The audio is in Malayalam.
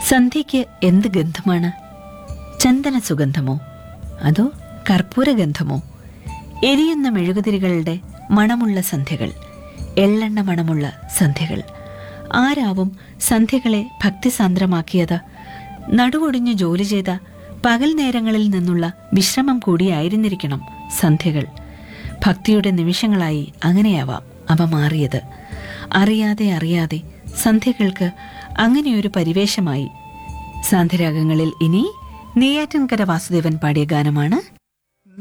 സന്ധ്യയ്ക്ക് എന്ത് ഗന്ധമാണ് ചന്ദന സുഗന്ധമോ അതോ കർപ്പൂരഗന്ധമോ എരിയുന്ന മെഴുകുതിരികളുടെ മണമുള്ള സന്ധ്യകൾ എള്ളെണ്ണ മണമുള്ള സന്ധ്യകൾ ആരാവും സന്ധ്യകളെ ഭക്തിസാന്ദ്രമാക്കിയത് നടുവൊടിഞ്ഞു ജോലി ചെയ്ത പകൽ നേരങ്ങളിൽ നിന്നുള്ള വിശ്രമം കൂടിയായിരുന്നിരിക്കണം സന്ധ്യകൾ ഭക്തിയുടെ നിമിഷങ്ങളായി അങ്ങനെയാവാം അവ മാറിയത് അറിയാതെ അറിയാതെ സന്ധ്യകൾക്ക് അങ്ങനെയൊരു പരിവേഷമായി സാന്ധ്യരാഗങ്ങളിൽ ഇനി നെയ്യാറ്റിൻകര വാസുദേവൻ പാടിയ ഗാനമാണ്